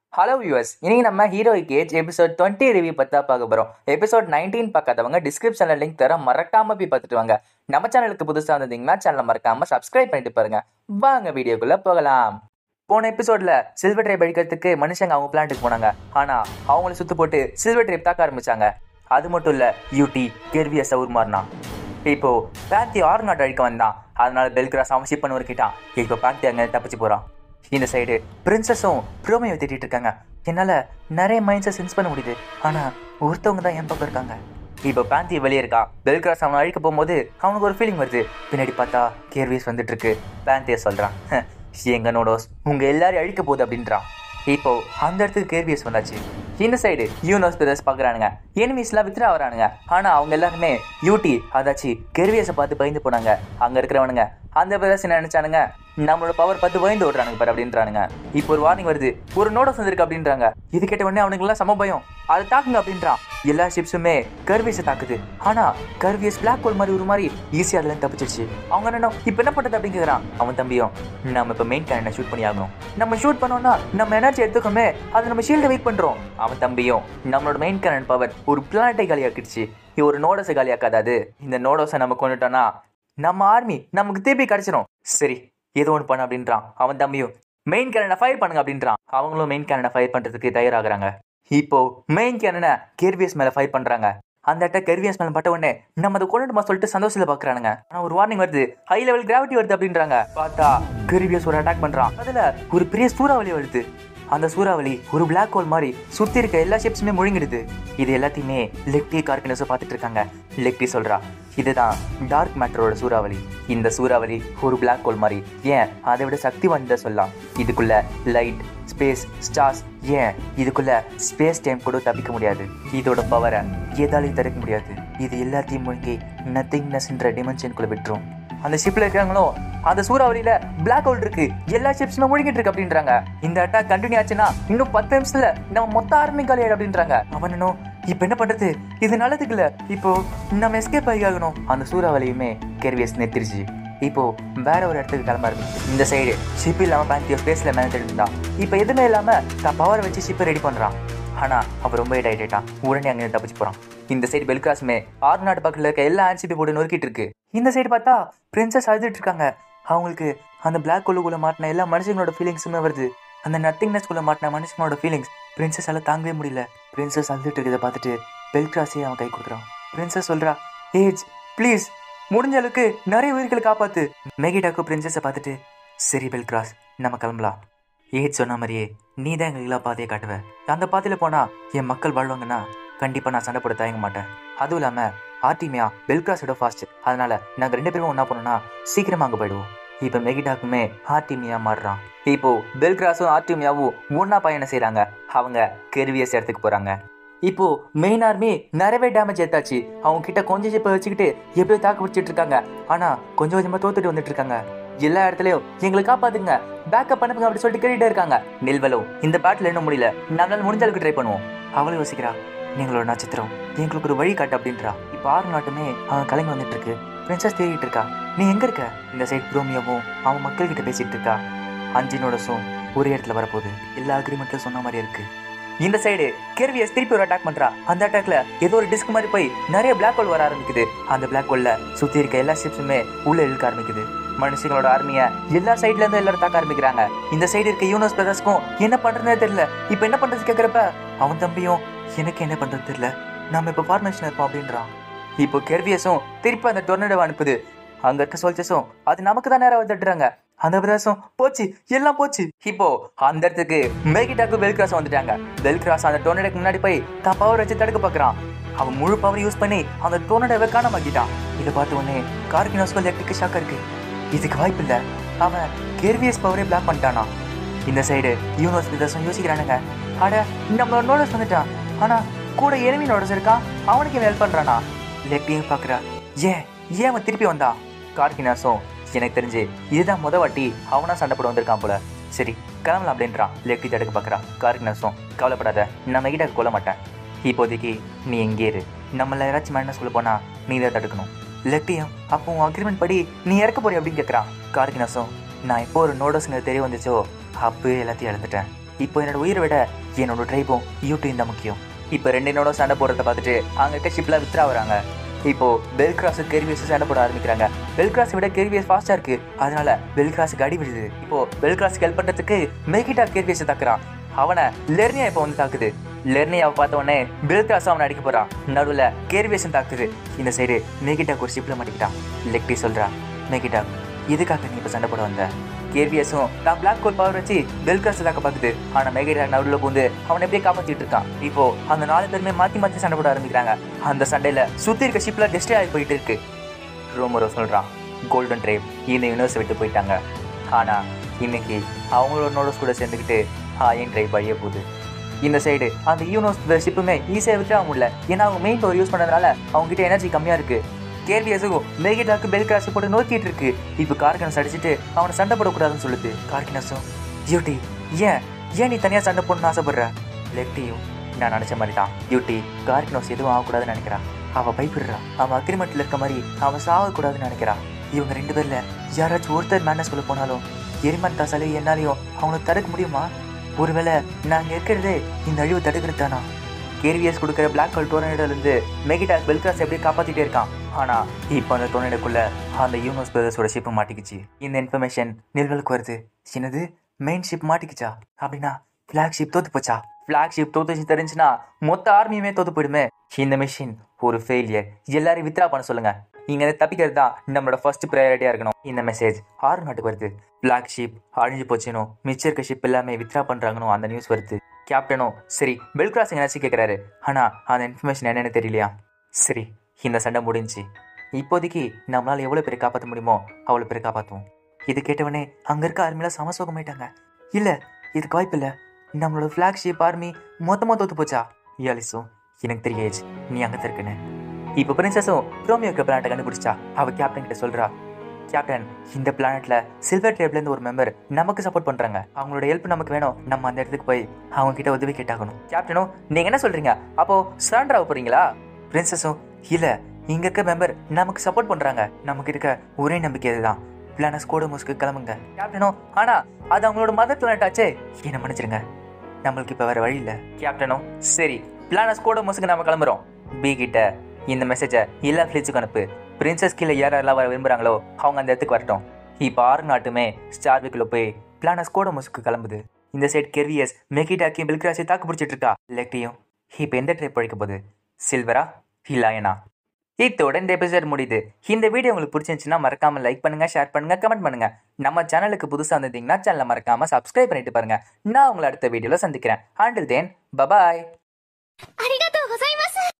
hello viewers இன்னைக்கு நம்ம ஹீரோய்க்கு ஏஜ் எபிசோட் டுவெண்ட்டி ரிவ்யூ பத்தா பார்க்க போறோம் எபிசோட் நைன்டீன் பார்க்காதவங்க டிஸ்கிரிப்ஷன்ல லிங்க் தர மறக்காம போய் பார்த்துட்டு வாங்க நம்ம சேனலுக்கு புதுசா வந்திருந்தீங்கன்னா சேனலை மறக்காம சப்ஸ்கிரைப் பண்ணிட்டு பாருங்க வாங்க வீடியோக்குள்ள போகலாம் போன எபிசோட்ல சில்வர் ட்ரைப் அழிக்கிறதுக்கு மனுஷங்க அவங்க பிளான்ட்டுக்கு போனாங்க ஆனா அவங்கள சுத்து போட்டு சில்வர் ட்ரைப் தாக்க ஆரம்பிச்சாங்க அது மட்டும் இல்ல யூடி கெர்வியஸ் அவர் மாறினா இப்போ பேத்தி ஆர்நாட் அழிக்க வந்தான் அதனால பெல்கிராஸ் அவன் ஷிப் பண்ண ஒருக்கிட்டான் இப்போ பேத்தி அங்க தப்பிச்சு போறான் இந்த சைடு பிரின்சஸும் ப்ரோமையை திட்டிட்டு இருக்காங்க என்னால நிறைய மைண்ட்ஸை சென்ஸ் பண்ண முடியுது ஆனா ஒருத்தவங்க தான் என் பக்கம் இருக்காங்க இப்போ பேந்தி வெளியே இருக்கான் பெல்கிராஸ் அவனை அழிக்க போகும்போது அவனுக்கு ஒரு ஃபீலிங் வருது பின்னாடி பார்த்தா கேர்விஸ் வந்துட்டு இருக்கு பேந்தியை சொல்றான் எங்க நோடோஸ் உங்க எல்லாரையும் அழிக்க போகுது அப்படின்றான் இப்போ அந்த இடத்துக்கு கேர்வியஸ் வந்தாச்சு இந்த சைடு யூனோஸ் பிரதர்ஸ் பார்க்குறானுங்க எனிமீஸ்லாம் வித்ரா வரானுங்க ஆனால் அவங்க எல்லாருமே யூடி அதாச்சு கெர்வியஸை பார்த்து பயந்து போனாங்க அங்கே இருக்கிறவனுங்க அந்த பிரதர்ஸ் என்ன நினைச்சானுங்க நம்மளோட பவர் பார்த்து பயந்து ஓடுறானுங்க பாரு அப்படின்றானுங்க இப்போ ஒரு வார்னிங் வருது ஒரு நோட்டஸ் வந்திருக்கு அப்படின்றாங்க இது கேட்ட உடனே அவனுக்குலாம் சம பயம் அதை தாக்குங்க அப்படின்றான் எல்லா ஷிப்ஸுமே கர்வியஸை தாக்குது ஆனா கர்வியஸ் பிளாக் ஹோல் மாதிரி ஒரு மாதிரி ஈஸியாக அதுல தப்பிச்சிருச்சு அவங்க என்ன இப்போ என்ன பண்றது அப்படின்னு கேட்குறான் அவன் தம்பியும் நம்ம இப்போ மெயின் கேரனை ஷூட் பண்ணி ஆகணும் நம்ம ஷூட் பண்ணோம்னா நம்ம எனர்ஜி எடுத்துக்கோமே அது நம்ம ஷீல்டை வெயிட் பண்றோம் அவன் தம்பியும் நம்மளோட மெயின் கேரன் பவர் ஒரு பிளானட்டை காலியாக்கிடுச்சு இது ஒரு நோடஸை காலியாக்காது இந்த நோடஸை நம்ம கொண்டுட்டோம்னா நம்ம ஆர்மி நமக்கு திருப்பி கிடைச்சிரும் சரி ஏதோ ஒன்று பண்ண அப்படின்றான் அவன் தம்பியும் மெயின் கேரனை ஃபயர் பண்ணுங்க அப்படின்றான் அவங்களும் மெயின் கேரனை ஃபயர் பண்றதுக்கு தயாராகிறாங்க இப்போ மெயின் கேரனை கெர்வியஸ் மேல ஃபயர் பண்றாங்க அந்த அட்டை கெர்வியஸ் மேல பட்ட உடனே நம்ம அதை கொண்டுட்டுமா சொல்லிட்டு சந்தோஷத்துல பாக்குறானுங்க ஆனா ஒரு வார்னிங் வருது ஹை லெவல் கிராவிட்டி வருது அப்படின்றாங்க பார்த்தா கெர்வியஸ் ஒரு அட்டாக் பண்றான் அதுல ஒரு பெரிய சூறாவளி வருது அந்த சூறாவளி ஒரு பிளாக் ஹோல் மாதிரி சுத்தி இருக்க எல்லா ஷிப்ஸுமே முழுங்கிடுது இது எல்லாத்தையுமே லெக்டி கார்கனஸை பார்த்துட்டு இருக்காங்க லெக்டி சொல்றா இதுதான் டார்க் மேட்டரோட சூறாவளி இந்த சூறாவளி ஒரு பிளாக் ஹோல் மாதிரி ஏன் அதை விட சக்தி வாய்ந்த சொல்லலாம் இதுக்குள்ள லைட் ஸ்பேஸ் ஸ்டார்ஸ் ஏன் இதுக்குள்ள ஸ்பேஸ் டைம் கூட தப்பிக்க முடியாது இதோட பவரை எதாலையும் தடுக்க முடியாது இது எல்லாத்தையும் முழுங்கி நத்திங்னஸ்ன்ற டிமென்ஷனுக்குள்ள விட்டுரும் அந்த ஷிப்ல இருக்காங்களோ அந்த சூறாவளியில பிளாக் ஹோல் இருக்கு எல்லா ஷிப்ஸுமே முழுகிட்டு இருக்கு அப்படின்றாங்க இந்த அட்டாக் கண்டினியூ ஆச்சுன்னா இன்னும் பத்து நிமிஷத்துல நம்ம மொத்த ஆர்மி காலியாடு அப்படின்றாங்க அவனும் இப்ப என்ன பண்றது இது நல்லதுக்கு இல்ல இப்போ நம்ம எஸ்கேப் ஆகி ஆகணும் அந்த சூறாவளியுமே கெர்வியஸ் நிறுத்திருச்சு இப்போ வேற ஒரு இடத்துக்கு கிளம்ப ஆரம்பிச்சு இந்த சைடு ஷிப் இல்லாம பேங்கியோ ஸ்பேஸ்ல மேனேஜ் இருந்தான் இப்போ எதுவுமே இல்லாம தான் பவர் வச்சு ஷிப்பை ரெடி பண்றான் ஆனா அவன் ரொம்ப ஹைட் ஆயிட்டான் உடனே அங்கே தப்பிச்சு போறான் இந்த சைடு பெல்கிராஸ்மே ஆறு நாட்டு பக்கத்துல இருக்க எல்லா ஆன்சிபி போட்டு நொறுக்கிட்டு இருக்கு இந்த சைடு பார்த்தா பிரின்சஸ் அழுதுட்டு இருக்காங்க அவங்களுக்கு அந்த பிளாக் கொள்ளுக்குள்ள மாட்டின எல்லா மனுஷங்களோட ஃபீலிங்ஸுமே வருது அந்த நத்திங்னஸ்குள்ள மாட்டின மனுஷங்களோட ஃபீலிங்ஸ் பிரின்சஸால தாங்கவே முடியல பிரின்சஸ் அழுதுட்டு இருக்கிறத பார்த்துட்டு பெல்கிராஸே அவன் கை கொடுக்குறான் பிரின்சஸ் சொல்றா ஏஜ் ப்ளீஸ் முடிஞ்ச அளவுக்கு நிறைய உயிர்களை காப்பாத்து மெகிடாக்கு பிரின்சஸை பார்த்துட்டு சரி பெல்கிராஸ் நம்ம கிளம்பலாம் ஏஜ் சொன்ன மாதிரியே நீ தான் எங்களுக்கு பாதையை காட்டுவ அந்த பாதையில போனா என் மக்கள் வாழ்வாங்கன்னா கண்டிப்பா நான் சண்டை போட தயங்க மாட்டேன் அதுவும் இல்லாம ஆர்டிமியா பெல்கிராஸோட ஃபாஸ்ட் அதனால நாங்க ரெண்டு பேரும் ஒன்னா போனோம்னா சீக்கிரமா அங்க போயிடுவோம் இப்ப மெகிடாக்குமே ஆர்டிமியா மாறுறான் இப்போ பெல்கிராஸும் ஆர்டிமியாவும் ஒன்னா பயணம் செய்றாங்க அவங்க கெர்வியஸ் இடத்துக்கு போறாங்க இப்போ மெயின் ஆர்மி நிறையவே டேமேஜ் ஏத்தாச்சு அவங்க கிட்ட கொஞ்சம் ஜிப்பை வச்சுக்கிட்டு எப்படியோ தாக்கு பிடிச்சிட்டு இருக்காங்க ஆனா கொஞ்சம் கொஞ்சமா தோத்துட்டு வந்துட்டு இருக்காங்க எல்லா இடத்துலயும் எங்களை காப்பாத்துங்க பேக்கப் பண்ணுங்க அப்படி சொல்லிட்டு கேட்டுட்டே இருக்காங்க நெல்வலோ இந்த பேட்டில் என்ன முடியல நம்மளால முடிஞ்ச அளவுக்கு ட்ரை பண்ணுவோம் அவளும் யோசிக்கிறா எங்களோட நட்சத்திரம் எங்களுக்கு ஒரு வழி காட்டு அப்படின்றா இப்போ ஆறு நாட்டுமே அவன் கலங்கி வந்துட்டு இருக்கு பிரின்சஸ் தேடிட்டு இருக்கா நீ எங்க இருக்க இந்த சைட் ப்ரோமியோவும் அவன் மக்கள் கிட்ட பேசிட்டு இருக்கா அஞ்சினோடஸும் ஒரே இடத்துல வரப்போகுது எல்லா அக்ரிமெண்ட்ல சொன்ன மாதிரி இருக்கு இந்த சைடு கெர்வியஸ் திருப்பி ஒரு அட்டாக் பண்றா அந்த அட்டாக்ல ஏதோ ஒரு டிஸ்க் மாதிரி போய் நிறைய பிளாக் ஹோல் வர ஆரம்பிக்குது அந்த பிளாக் ஹோல்ல சுத்தி இருக்க எல்லா ஷிப்ஸுமே உள்ள இழுக்க ஆரம்பிக்குது மனுஷங்களோட ஆர்மிய எல்லா சைட்ல இருந்து எல்லாரும் தாக்க ஆரம்பிக்கிறாங்க இந்த சைடு இருக்க யூனோஸ் பிரதர்ஸ்க்கும் என்ன பண்றதுனே தெரியல இப்போ என்ன பண்றது கேக்குறப்ப அவன் தம்பியும் எனக்கு என்ன பண்றது தெரியல நம்ம இப்ப ஃபார்மேஷன் இருப்போம் அப்படின்றான் இப்போ கெர்வியஸும் திருப்பி அந்த டொர்னடோ அனுப்புது அங்க இருக்க சோல்ஜர்ஸும் அது நமக்கு தான் நேரம் வந்துடுறாங்க அந்த பிரதேசம் போச்சு எல்லாம் போச்சு இப்போ அந்த இடத்துக்கு மேகிட்டாக்கு பெல்கிராஸ் வந்துட்டாங்க பெல்கிராஸ் அந்த டொர்னடோக்கு முன்னாடி போய் தான் பவர் வச்சு தடுக்க பார்க்கறான் அவன் முழு பவர் யூஸ் பண்ணி அந்த டொர்னடோவை காணாமக்கிட்டான் இதை பார்த்த உடனே கார்கினோஸ்க்கு எலக்ட்ரிக் ஷாக் இருக்கு இதுக்கு வாய்ப்பு இல்ல அவன் கெர்வியஸ் பவரே பிளாக் பண்ணிட்டானா இந்த சைடு யூனிவர்ஸ் பிரதர்ஸும் யோசிக்கிறானுங்க அட நம்மளோட நோட்டஸ் வந்துட்டான் ஆனா கூட எனிமி நோட்டஸ் இருக்கான் அவனுக்கு ஹெல்ப் பண்றானா லெக்டியும் பாக்குறா ஏன் ஏன் அவன் திருப்பி வந்தான் கார்கினாஸும் எனக்கு தெரிஞ்சு இதுதான் முத வாட்டி அவனா சண்டை போட வந்திருக்கான் போல சரி கிளம்பலாம் அப்படின்றான் லெக்டி தடுக்க பார்க்குறான் கார்கினாஸும் கவலைப்படாத நம்ம கிட்ட கொல்ல மாட்டேன் இப்போதைக்கு நீ எங்கே இரு நம்மள யாராச்சும் மேட்னஸ் உள்ள போனா நீ தான் தடுக்கணும் லெக்டியும் அப்போ உன் அக்ரிமெண்ட் படி நீ இறக்க போறிய அப்படின்னு கேட்குறான் கார்கினாஸும் நான் எப்போ ஒரு நோடஸ்ங்க தெரிய வந்துச்சோ அப்பவே எல்லாத்தையும் இழந்துட்டேன் இப்போ என்னோட உயிரை விட என்னோட ட்ரைபும் யூடியூப் தான் முக்கியம் இப்போ ரெண்டு என்னோட சண்டை போடுறத பார்த்துட்டு அங்க இருக்க ஷிப்ல வித்ரா வராங்க இப்போ பெல் கிராஸ் கெர்வியஸ் சண்டை போட ஆரம்பிக்கிறாங்க பெல் கிராஸ் விட கெர்வியஸ் ஃபாஸ்டா இருக்கு அதனால பெல் கிராஸுக்கு அடி விடுது இப்போ பெல் கிராஸ் ஹெல்ப் பண்றதுக்கு மெகிட்டா கெர்வியஸ் தாக்குறான் அவனை லெர்னியா இப்போ வந்து தாக்குது லெர்னியாவை பார்த்த உடனே பெல் கிராஸ் அவனை அடிக்க போறான் நடுவுல கேர்வியஸும் தாக்குது இந்த சைடு மெகிட்டாக்கு ஒரு ஷிப்ல மாட்டிக்கிட்டான் லெக்டி சொல்றா மெகிட்டா எதுக்காக நீ இப்போ சண்டை போட வந்த கேர்வியஸும் தான் பிளாக் கோல் பவர் வச்சு பெல் கிராஸ் தாக்க பார்க்குது ஆனா மெகிட்டா நடுவில் பூந்து அவனை எப்படியே காப்பாத்திட்டு இருக்கான் இப்போ அந்த நாலு பேருமே மாத்தி மாத்தி சண்டை போட ஆரம்பிக்கிறாங்க அந்த சண்டையில சுத்தி இருக்க ஷிப்ல டெஸ்டே ஆகி போயிட்டு இருக்கு ரோமரோ சொல்றான் கோல்டன் ட்ரைவ் இந்த யூனிவர்ஸ் விட்டு போயிட்டாங்க ஆனா இன்னைக்கு அவங்களோட நோடஸ் கூட சேர்ந்துக்கிட்டு ஆயன் ட்ரைவ் வழிய போகுது இந்த சைடு அந்த யூனிவர்ஸ் ஷிப்புமே ஈஸியாக விட்டு முடியல ஏன்னா அவங்க மெயின் டோர் யூஸ் பண்ணதுனால அவங்க கிட்ட எனர்ஜி கம்மியா இருக்கு கேர்வியஸுக்கும் மேகிட்டாக்கு பெல் கிராஸ் போட்டு நோக்கிட்டு இருக்கு இப்போ கார்கினஸ் அடிச்சுட்டு அவனை சண்டை போடக்கூடாதுன்னு சொல்லுது கார்கினஸும் டியூட்டி ஏன் ஏன் நீ தனியாக சண்டை போடணும்னு ஆசைப்படுற லெக்டியும் நான் நினச்ச மாதிரி தான் டியூட்டி கார்கினோஸ் எதுவும் ஆகக்கூடாதுன்னு நினைக்கிறா அவள் பயப்படுறா அவன் அக்ரிமெண்ட்டில் இருக்க மாதிரி அவன் சாகக்கூடாதுன்னு நினைக்கிறா இவங்க ரெண்டு பேர்ல யாராச்சும் ஒருத்தர் மேனஸ்குள்ள போனாலும் எரிமன் தாசாலே என்னாலையும் அவனை தடுக்க முடியுமா ஒருவேளை நாங்க இருக்கிறதே இந்த அழிவு தடுக்கிறது தானா கேர்வியஸ் கொடுக்குற பிளாக் ஹோல் டோர்னேடோலேருந்து மெகிடாக் பெல்கிராஸ் எப்படியே காப்பாத்திட்டே இருக்கான் ஆனா இப்போ அந்த டோர்னேடோக்குள்ள அந்த யூனோஸ் பிரதர்ஸோட ஷிப் மாட்டிக்கிச்சு இந்த இன்ஃபர்மேஷன் நில்வலுக்கு வருது என்னது மெயின் ஷிப் மாட்டிக்கிச்சா அப்படின்னா ஃபிளாக் ஷிப் தோத்து போச்சா ஃபிளாக் ஷிப் தோத்துச்சு தெரிஞ்சுன்னா மொத்த ஆர்மியுமே தோத்து போயிடுமே இந்த மிஷின் ஒரு ஃபெயிலியர் எல்லாரையும் வித்ரா பண்ண சொல்லுங்க இங்க இருந்து தப்பிக்கிறது தான் நம்மளோட ஃபர்ஸ்ட் ப்ரையாரிட்டியா இருக்கணும் இந்த மெசேஜ் ஆறு நாட்டுக்கு வருது பிளாக் ஷிப் அழிஞ்சு போச்சுனோ மிச்சம் இருக்க ஷிப் எல்லாமே வித்ரா பண்றாங்கன்னு அந்த நியூஸ் வருது கேப்டனும் சரி பெல் கிராசிங் ஏதாச்சும் கேட்குறாரு ஆனா அந்த இன்ஃபர்மேஷன் என்னன்னு தெரியலையா சரி இந்த சண்டை முடிஞ்சு இப்போதைக்கு நம்மளால எவ்வளவு பேரை காப்பாற்ற முடியுமோ அவ்வளவு பேரை காப்பாற்றுவோம் இது கேட்டவனே அங்க இருக்க ஆர்மியில சமசோகமாயிட்டாங்க இல்ல இதுக்கு வாய்ப்பு இல்ல நம்மளோட ஃபிளாக் ஷிப் ஆர்மி மொத்தமா தோத்து போச்சா யாலிசோ எனக்கு தெரியாது நீ அங்க இருக்குன்னு இப்போ பிரின்சஸும் ரோமியோ இருக்க பிளானட்டை கண்டுபிடிச்சா அவ கேப்டன் கிட்ட சொல்றா கேப்டன் இந்த பிளானட்ல சில்வர் ட்ரேப்ல இருந்து ஒரு மெம்பர் நமக்கு சப்போர்ட் பண்றாங்க அவங்களோட ஹெல்ப் நமக்கு வேணும் நம்ம அந்த இடத்துக்கு போய் அவங்க கிட்ட உதவி கேட்டாகணும் கேப்டனும் நீங்க என்ன சொல்றீங்க அப்போ சரண்டர் ஆக போறீங்களா பிரின்சஸும் இல்ல இங்க இருக்க மெம்பர் நமக்கு சப்போர்ட் பண்றாங்க நமக்கு இருக்க ஒரே நம்பிக்கை இதுதான் பிளானஸ் கோடமோஸ்க்கு கிளம்புங்க கேப்டனும் ஆனா அது அவங்களோட மதர் பிளானட் ஆச்சே என்ன மன்னிச்சிருங்க நம்மளுக்கு இப்ப வேற வழி இல்ல கேப்டனும் சரி பிளானஸ் கோடமோஸ்க்கு நம்ம கிளம்புறோம் பி கிட்ட இந்த மெசேஜை எல்லா ஃபிளிட்ஸுக்கும் அனுப்பு பிரின்சஸ் கீழே யாரெல்லாம் வர விரும்புறாங்களோ அவங்க அந்த இடத்துக்கு வரட்டும் இப்போ ஆறு நாட்டுமே ஸ்டார்விக்குள்ள போய் பிளானஸ் கோடமோஸ்க்கு கிளம்புது இந்த சைடு கெர்வியஸ் மெகிடாக்கியும் பில்கிராசி தாக்கு பிடிச்சிட்டு இருக்கா லெக்டியும் இப்போ எந்த ட்ரிப் பழிக்க போகுது சில்வரா இல்லாயனா இத்தோட இந்த எபிசோட் முடியுது இந்த வீடியோ உங்களுக்கு பிடிச்சிருந்துச்சுன்னா மறக்காம லைக் பண்ணுங்க ஷேர் பண்ணுங்க கமெண்ட் பண்ணுங்க நம்ம சேனலுக்கு புதுசா இருந்தீங்கன்னா சேனலை மறக்காம சப்ஸ்கிரைப் பண்ணிட்டு பாருங்க நான் உங்களை அடுத்த வீடியோல சந்திக்கிறேன் ஆண்டில் தேன் பபாய் ありがとうございます